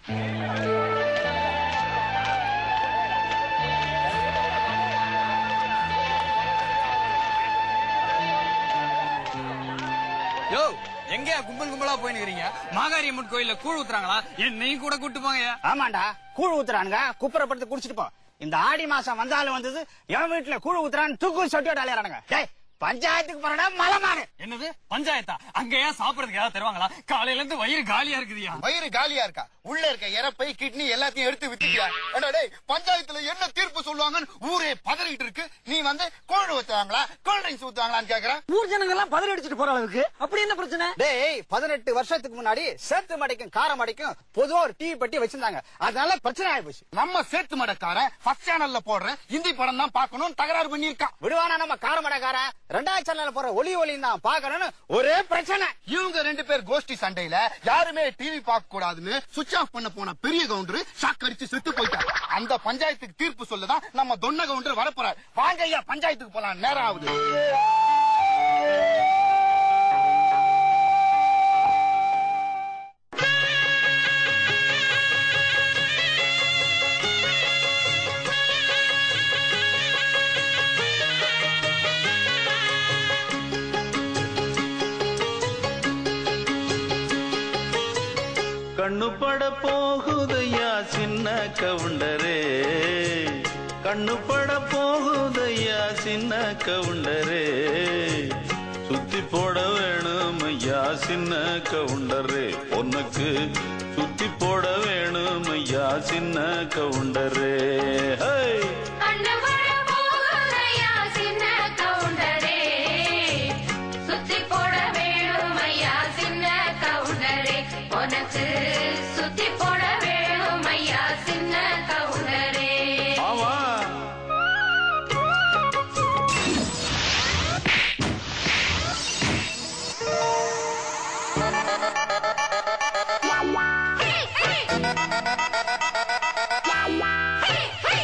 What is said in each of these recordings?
யோ எங்கயா கும்பல் கும்பலா போய் நிக்கிறீங்க மாகாரியம்மன் கோயில்ல கூழ் ஊத்துறாங்களா என்னையும் கூட கூட்டு போங்கயா ஆமாண்டா கூழ் ஊத்துறானுங்க குப்புறப்படுத்து குடிச்சிட்டு போ இந்த ஆடி மாசம் வந்தாலும் வந்தது என் வீட்டுல கூழ் ஊத்துறான்னு தூக்கு சொட்டியோட அலையறானுங்க டேய் பஞ்சாயத்துக்கு போறடா மலமாடு என்னது பஞ்சாயத்தா அங்கேயா சாப்பிடறதுக்கு ஏதாவது தருவாங்களா காலையில இருந்து வயிறு காலியா இருக்குதுயா வயிறு காலியா இருக்கா உள்ள இருக்க இறப்பை கிட்னி எல்லாத்தையும் எடுத்து வித்துட்டியா ஏண்டா டேய் பஞ்சாயத்துல என்ன தீர்ப்பு சொல்லுவாங்கன்னு ஊரே பதறிட்டு இருக்கு நீ வந்து கோல்டு ஊத்துவாங்களா கோல்ட் ட்ரிங்க்ஸ் ஊத்துவாங்களான்னு கேக்குற ஊர் ஜனங்க எல்லாம் பதறி அடிச்சிட்டு போற அளவுக்கு அப்படி என்ன பிரச்சனை டேய் பதினெட்டு வருஷத்துக்கு முன்னாடி சேத்து மடைக்கும் கார மடைக்கும் பொதுவா ஒரு டிவி பெட்டி வச்சிருந்தாங்க அதனால பிரச்சனை ஆயிப்போச்சு நம்ம சேத்து மடக்காரன் ஃபர்ஸ்ட் சேனல்ல போடுற இந்தி படம் தான் பார்க்கணும் தகராறு பண்ணிருக்கான் விடுவானா நம்ம கார மடைக்கார ரெண்டாவது சேனல்ல போற ஒலி ஒலி தான் பாக்கணும்னு ஒரே பிரச்சனை இவங்க ரெண்டு பேர் கோஷ்டி சண்டையில யாருமே டிவி பார்க்க கூடாதுன்னு சுவிட்ச் ஆஃப் பண்ண போன பெரிய கவுண்டர் ஷாக் அடிச்சு செத்து போயிட்டார் அந்த பஞ்சாயத்துக்கு தீர்ப்பு சொல்லதான் நம்ம தொன்ன கவுண்டர் வரப்போறார் வாங்க ஐயா பஞ்சாயத்துக்கு போலாம் நேரம் ஆகுது கண்ணு பட போகுதையா சின்ன கவுண்டரே கண்ணு பட போகுதையா சின்ன கவுண்டரே சுத்தி போட வேணும் ஐயா சின்ன கவுண்டரே உனக்கு சுத்தி போட வேணும் ஐயா சின்ன கவுண்டரே ஹே கண்ணவர போகையா சின்ன கவுண்டரே சுத்தி போட வேணும் ஐயா சின்ன கவுண்டரே உனக்கு சுத்தி போட வேணும் ஐயா சின்ன கவுண்டரே ஆமா ஹே, ஹே. ஹே, ஹே.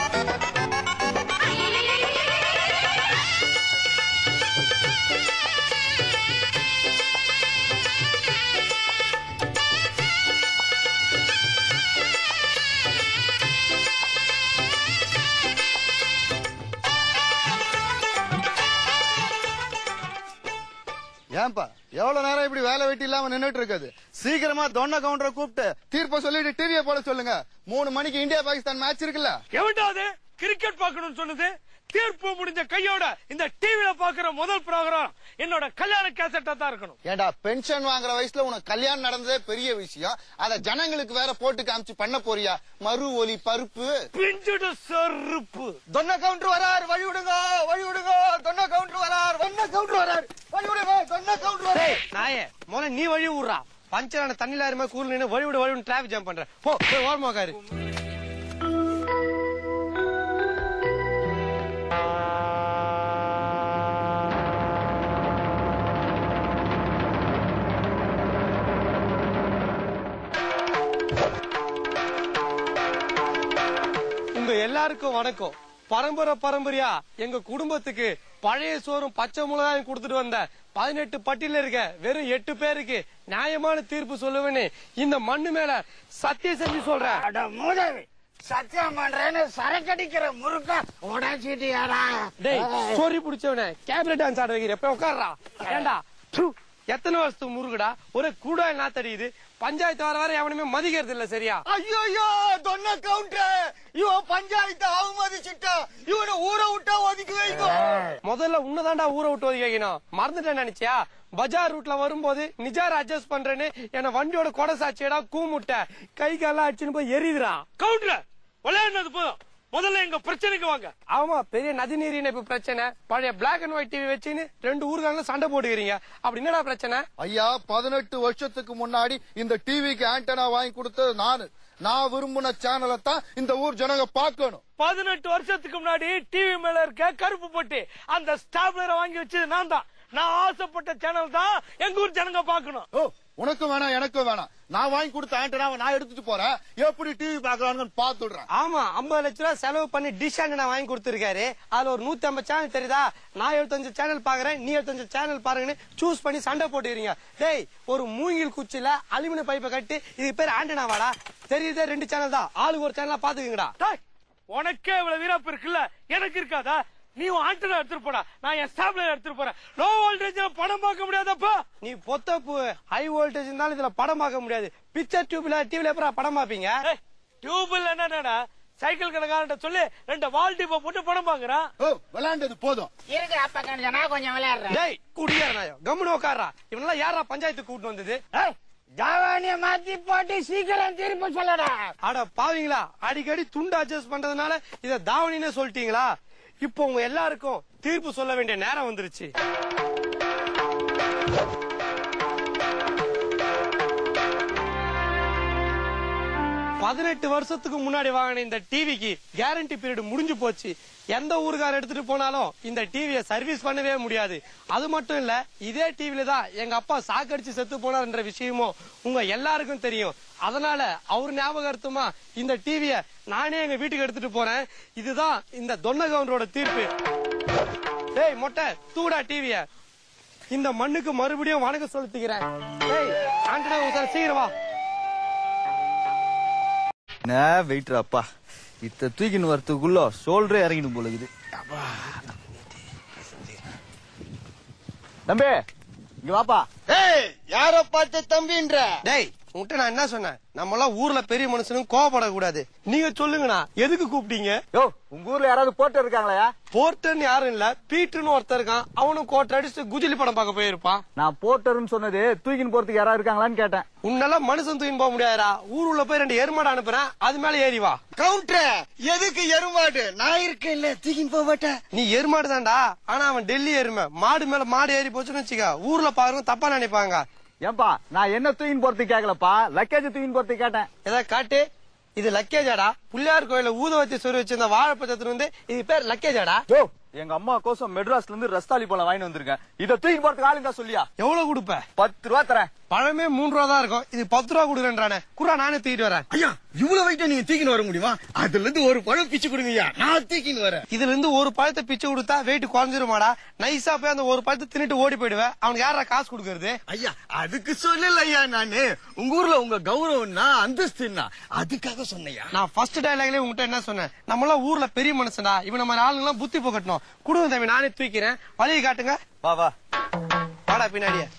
ஏன்பா எவ்வளவு நேரம் இப்படி வேலை வெட்டி இல்லாம நின்னுட்டு இருக்குது சீக்கிரமா தொன்ன கவுண்டரை கூப்பிட்டு தீர்ப்ப சொல்லிட்டு டிவியை போட சொல்லுங்க மூணு மணிக்கு இந்தியா பாகிஸ்தான் மேட்ச் இருக்குல்ல எவன்டாவது கிரிக்கெட் பார்க்கணும்னு சொன்னது தீர்ப்பு முடிஞ்ச கையோட இந்த டிவில பாக்குற முதல் ப்ரோக்ராம் என்னோட கல்யாண கேசட்டா தான் இருக்கணும் ஏண்டா பென்ஷன் வாங்குற வயசுல உனக்கு கல்யாணம் நடந்ததே பெரிய விஷயம் அத ஜனங்களுக்கு வேற போட்டு காமிச்சு பண்ண போறியா மறு ஒலி பருப்பு பிஞ்சுடு செருப்பு தொன்ன கவுண்டர் வரார் வழி விடுங்க வழி விடுங்க தொன்ன கவுண்டர் வரார் தொன்ன கவுண்டர் வரார் வழி விடுங்க தொன்ன கவுண்டர் வரார் நாயே முதல்ல நீ வழி விடுறா பஞ்சரான தண்ணில யாருமே கூறு நின்று வழி விடு வழி விடு டிராபிக் ஜாம் பண்ற போ போய் ஓரமா உட்காரு உங்க எல்லாருக்கும் வணக்கம் பரம்பரை பரம்பரையா எங்க குடும்பத்துக்கு பழைய சோறும் பச்சை மிளகாயும் கொடுத்துட்டு வந்த பதினெட்டு பட்டியல இருக்க வெறும் எட்டு பேருக்கு நியாயமான தீர்ப்பு சொல்லுவேன்னு இந்த மண்ணு மேல சத்தியம் செஞ்சு சொல்றேன் அட மூதேவி சத்தியம் பண்றேன்னு சரக்கடிக்கிற முறுக்க உடைச்சிட்டியாடா டேய் சோரி புடிச்சவனே கேபிள் டான்ஸ் ஆட வைக்கிற எப்ப உட்கார்றா ஏண்டா து, எத்தனை வருஷத்துக்கு முருகுடா ஒரு கூட நாத்தடியுது பஞ்சாயத்து வர வர எவனுமே மதிக்கிறது இல்ல சரியா ஐயோ தொன்ன கவுண்டர் இவன் பஞ்சாயத்தை அவமதிச்சுட்டா இவனை ஊரை விட்டா ஒதுக்கி வைக்கும் முதல்ல உன்னதாண்டா ஊரை விட்டு ஒதுக்கி வைக்கணும் மறந்துட்டேன் நினைச்சியா பஜார் ரூட்ல வரும்போது நிஜார் அட்ஜஸ்ட் பண்றேன்னு என்ன வண்டியோட கொடை சாட்சியடா கூமுட்ட கை காலாம் அடிச்சுன்னு போய் எரியுதுடா கவுண்டர் விளையாடுனது போதும் முதல்ல எங்க பிரச்சனைக்கு வாங்க ஆமா பெரிய நதிநீர் இணைப்பு பிரச்சனை பழைய பிளாக் அண்ட் ஒயிட் டிவி வச்சுன்னு ரெண்டு ஊர்கால சண்டை போட்டுக்கிறீங்க அப்படி என்னடா பிரச்சனை ஐயா பதினெட்டு வருஷத்துக்கு முன்னாடி இந்த டிவிக்கு ஆண்டனா வாங்கி கொடுத்தது நானு நான் விரும்பின சேனலை தான் இந்த ஊர் ஜனங்க பார்க்கணும் பதினெட்டு வருஷத்துக்கு முன்னாடி டிவி மேல இருக்க கருப்பு பொட்டி அந்த ஸ்டாப்லரை வாங்கி வச்சது நான் தான் நான் ஆசைப்பட்ட சேனல் தான் எங்க ஊர் ஜனங்க பாக்கணும் ஓ உனக்கும் வேணாம் எனக்கும் வேணாம் நான் வாங்கி கொடுத்த ஆண்டனாவை நான் எடுத்துட்டு போறேன் எப்படி டிவி பாக்கலாம்னு பாத்துடுறேன் ஆமா ஐம்பது லட்ச ரூபா செலவு பண்ணி டிஷ் நான் வாங்கி கொடுத்திருக்காரு அதுல ஒரு நூத்தி ஐம்பது சேனல் தெரியுதா நான் எழுபத்தஞ்சு சேனல் பாக்குறேன் நீ எழுபத்தஞ்சு சேனல் பாருங்கன்னு சூஸ் பண்ணி சண்டை போட்டுக்கிறீங்க டேய் ஒரு மூங்கில் குச்சில அலுமினிய பைப்பை கட்டி இது பேர் ஆண்டனாவாடா தெரியுதே ரெண்டு சேனல் தான் ஆளுக்கு ஒரு சேனலா பாத்துக்கங்கடா டேய், உனக்கே இவ்வளவு வீராப்பு இருக்குல்ல எனக்கு இருக்காதா நீ ஆண்டனா எடுத்துட்டு போடா நான் என் ஸ்டாப்லர் எடுத்துட்டு போறேன் லோ வோல்டேஜ்ல படம் பார்க்க முடியாதப்பா நீ பொத்தப்பு ஹை வோல்டேஜ் இருந்தாலும் இதுல படம் பார்க்க முடியாது பிக்சர் டியூப்ல டிவில எப்பறம் படம் பாப்பீங்க டியூப்ல என்னடா சைக்கிள் கடைக்காரன்ட்ட சொல்லி ரெண்டு வால் டியூப போட்டு படம் பாக்குறான் ஓ விளையாண்டது போதும் இருக்கு அப்ப கணிச்சா நான் கொஞ்சம் விளையாடுறேன் டேய் குடியார நாயம் கம்முனு உட்காரா இவனெல்லாம் யாரா பஞ்சாயத்துக்கு கூட்டு வந்தது ஏய், ஜாவானிய மாத்தி போட்டு சீக்கிரம் திருப்பி சொல்லடா அட பாவீங்களா அடிக்கடி துண்டு அட்ஜஸ்ட் பண்றதுனால இத தாவணின்னு சொல்லிட்டீங்களா இப்போ உங்க எல்லாருக்கும் தீர்ப்பு சொல்ல வேண்டிய நேரம் வந்துருச்சு பதினெட்டு வருஷத்துக்கு முன்னாடி வாங்கின இந்த டிவிக்கு கேரண்டி பீரியட் முடிஞ்சு போச்சு எந்த ஊருக்கார எடுத்துட்டு போனாலும் இந்த டிவியை சர்வீஸ் பண்ணவே முடியாது அது மட்டும் இல்ல இதே டிவில தான் எங்க அப்பா சாக்கடிச்சு செத்து போனார்ன்ற விஷயமும் உங்க எல்லாருக்கும் தெரியும் அதனால அவர் ஞாபகார்த்தமா இந்த டிவிய நானே எங்க வீட்டுக்கு எடுத்துட்டு போறேன் இதுதான் இந்த தொன்ன கவுண்டரோட தீர்ப்பு டேய் மொட்டை தூடா டிவிய இந்த மண்ணுக்கு மறுபடியும் வணக்கம் செலுத்திக்கிறேன் டேய் ஆண்டனா சார் சீக்கிரம் வா என்ன வெயிட்ரா அப்பா இத்த தூக்கின்னு வரத்துக்குள்ள சோல்டரே இறங்கிடும் போல இருக்குது அப்பா. தம்பி இங்க வாப்பா ஏய் யார பார்த்து தம்பின்ற டேய் உன்கிட்ட நான் என்ன சொன்னேன் நம்ம எல்லாம் ஊர்ல பெரிய மனுஷனும் கோவப்படக்கூடாது நீங்க சொல்லுங்கண்ணா எதுக்கு கூப்பிட்டீங்க யோ உங்க ஊர்ல யாராவது போட்டு இருக்காங்களா போர்ட்டர்னு யாரும் இல்ல பீட்டுன்னு ஒருத்தர் இருக்கான் அவனும் கோட்டை அடிச்சு குஜிலி படம் பார்க்க போயிருப்பான் நான் போட்டர்னு சொன்னது தூக்கின்னு போறதுக்கு யாராவது இருக்காங்களான்னு கேட்டேன் உன்னெல்லாம் மனுஷன் தூக்கின்னு போக முடியாதுடா ஊர் உள்ள போய் ரெண்டு எருமாடு அனுப்புறேன் அது மேல ஏறி வா கவுண்டர் எதுக்கு எருமாடு நான் இருக்கேன் இல்ல தூக்கின்னு போக மாட்டேன் நீ எருமாடு தான்டா ஆனா அவன் டெல்லி எருமை மாடு மேல மாடு ஏறி போச்சுன்னு வச்சுக்க ஊர்ல பாருங்க தப்பா நினைப்பாங்க ஏன்பா நான் என்ன தூக்கின்னு போறதுக்கு கேட்கலப்பா லக்கேஜ் தூக்கின்னு போறதுக்கு கேட்டேன் ஏதாவது காட்டு இது லக்கேஜாடா புள்ளியார் கோயில ஊதவத்தி சொறி வச்சிருந்த வாழைப்பச்சத்துல வந்து இது பேர் லக்கேஜாடா யோ எங்க அம்மா கோசம் மெட்ராஸ்ல இருந்து ரஸ்தாலி பழம் வாங்கிட்டு வந்திருக்கேன் இதை தூக்கின்னு போறதுக்கு ஆளுங்க சொல்லியா எவ்வளவு கொடுப்ப பத்து ரூபா தரேன் பழமே மூணு ரூபா தான் இருக்கும் இது பத்து ரூபா கொடுக்குறேன்றானே குறா நானே தூக்கிட்டு வரேன் ஐயா இவ்வளவு வெயிட்ட நீங்க தூக்கின்னு வர முடியுமா அதுல இருந்து ஒரு பழம் பிச்சு கொடுங்க ஐயா நான் தூக்கின்னு வரேன் இதுல இருந்து ஒரு பழத்தை பிச்சை கொடுத்தா வெயிட் குறைஞ்சிருமாடா நைஸா போய் அந்த ஒரு பழத்தை தின்னுட்டு ஓடி போயிடுவேன் அவனுக்கு யாரா காசு கொடுக்கறது ஐயா அதுக்கு சொல்லல ஐயா நானு உங்க ஊர்ல உங்க கௌரவம்னா அந்தஸ்துன்னா அதுக்காக சொன்னையா நான் ஃபர்ஸ்ட் டைலாக்லயே உங்ககிட்ட என்ன சொன்னேன் நம்ம எல்லாம் ஊர்ல பெரிய மனுஷனா இவன் நம்ம ஆளுங்க எல்லாம் புத்தி போக்கட்டணும் குடுங்க தம்பி நானே தூக்கிறேன் வழியை காட்டுங்க வா வா வாடா பின்னாடியே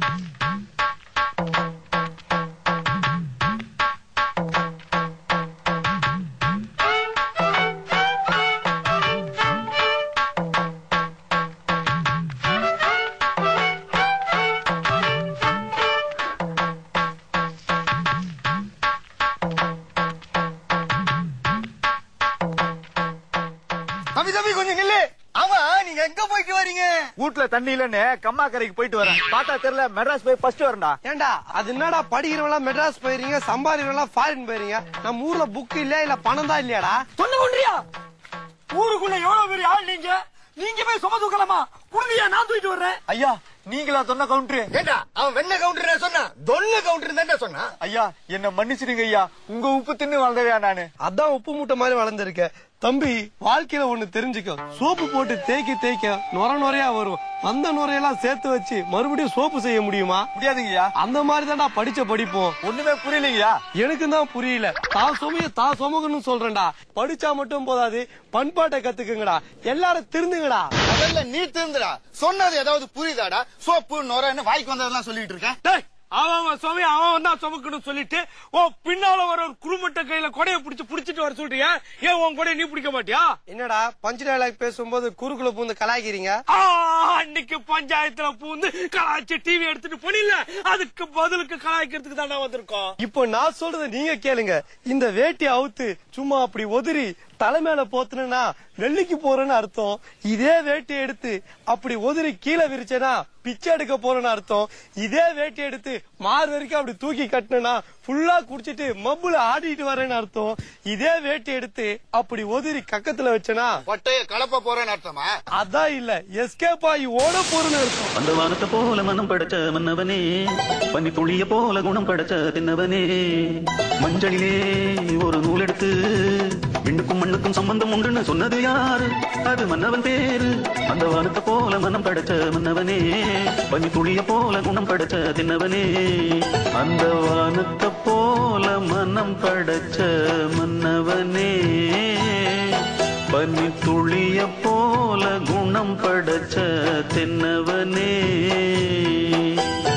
தம்பி தம்பி கொஞ்சம் நில்லு ஆமா நீங்க எங்க போயிட்டு வரீங்க வீட்டுல தண்ணி இல்லன்னு கம்மா கரைக்கு போயிட்டு வரேன் பார்த்தா தெரியல மெட்ராஸ் போய் ஃபர்ஸ்ட் வரேன்டா ஏண்டா அது என்னடா படிக்கிறவங்க மெட்ராஸ் போயிருங்க சம்பாதிக்கிறவங்க ஃபாரின் போயிருங்க நம்ம ஊர்ல புக் இல்லையா இல்ல பணம் தான் இல்லையாடா சொன்ன ஒன்றியா ஊருக்குள்ள எவ்வளவு பெரிய ஆள் நீங்க நீங்க போய் சும தூக்கலாமா புரியா நான் தூக்கிட்டு வர்றேன் ஐயா நீங்களா சொன்ன கவுண்டரு ஏண்டா அவன் வெண்ண கவுண்டர் சொன்னா தொல்ல கவுண்டர் தான் சொன்னா ஐயா என்ன மன்னிச்சிடுங்க ஐயா உங்க உப்பு தின்னு வளர்ந்தவையா நானு அதான் உப்பு மூட்டை மாதிரி வளர்ந்துருக்க தம்பி வாழ்க்கையில ஒண்ணு தெரிஞ்சுக்கோ சோப்பு போட்டு தேய்க்க தேய்க்க நுர நுறையா வரும் அந்த நுரையெல்லாம் சேர்த்து வச்சு மறுபடியும் சோப்பு செய்ய முடியுமா முடியாதுங்கய்யா அந்த மாதிரி தான்டா படிச்ச படிப்போம் ஒண்ணுமே புரியலைங்கய்யா எனக்கு தான் புரியல தான் சுமைய தான் சுமக்கணும்னு சொல்றேன்டா படிச்சா மட்டும் போதாது பண்பாட்டை கத்துக்குங்கடா எல்லாரும் திருந்துங்கடா முதல்ல நீ திருந்துடா சொன்னது ஏதாவது புரியுதாடா சோப்பு நொரன்னு வாய்க்கு வந்ததெல்லாம் சொல்லிட்டு இருக்க டேய் அவன் அவன் சுமைய அவன் வந்தா சுமக்கணும் சொல்லிட்டு ஓ பின்னால வர ஒரு குறுமட்ட கையில கொடைய பிடிச்சு புடிச்சிட்டு வர சொல்றியா ஏன் உன் கொடைய நீ பிடிக்க மாட்டியா என்னடா பஞ்சு டைலாக் பேசும்போது குறுக்குல பூந்து கலாய்க்கிறீங்க ஆ, அன்னைக்கு பஞ்சாயத்துல பூந்து கலாய்ச்சி டிவி எடுத்துட்டு போனில்ல அதுக்கு பதிலுக்கு கலாய்க்கிறதுக்கு தானே வந்திருக்கோம் இப்போ நான் சொல்றத நீங்க கேளுங்க இந்த வேட்டி அவுத்து சும்மா அப்படி ஒதுரி தலை மேல போத்துனா வெள்ளிக்கு போறேன்னு அர்த்தம் இதே வேட்டி எடுத்து அப்படி ஒதுரி கீழே விரிச்சேனா பிச்சை எடுக்க போறேன்னு அர்த்தம் இதே வேட்டி எடுத்து மாறு வரைக்கும் அப்படி தூக்கி கட்டினா ஃபுல்லா குடிச்சிட்டு மப்புல ஆடிட்டு வரேன்னு அர்த்தம் இதே வேட்டி எடுத்து அப்படி ஒதுரி கக்கத்துல வச்சேனா பட்டைய கலப்ப போறேன்னு அர்த்தமா அதான் இல்ல எஸ்கேப் ஆகி ஓட போறேன்னு அர்த்தம் அந்த வானத்தை போல மனம் படைச்ச மன்னவனே பனி துளிய போல குணம் படைச்ச தின்னவனே மஞ்சளிலே ஒரு நூல் எடுத்து விண்ணுக்கும் மண்ணுக்கும் சம்பந்தம் உண்டுன்னு சொன்னது யாரு அது மன்னவன் பேரு அந்த வானத்தை போல மனம் படைச்ச மன்னவனே பனி துளிய போல குணம் படைச்ச தின்னவனே அந்த வானத்தை போல மனம் படைச்ச மன்னவனே பனி துளிய போல குணம் படைச்ச தென்னவனே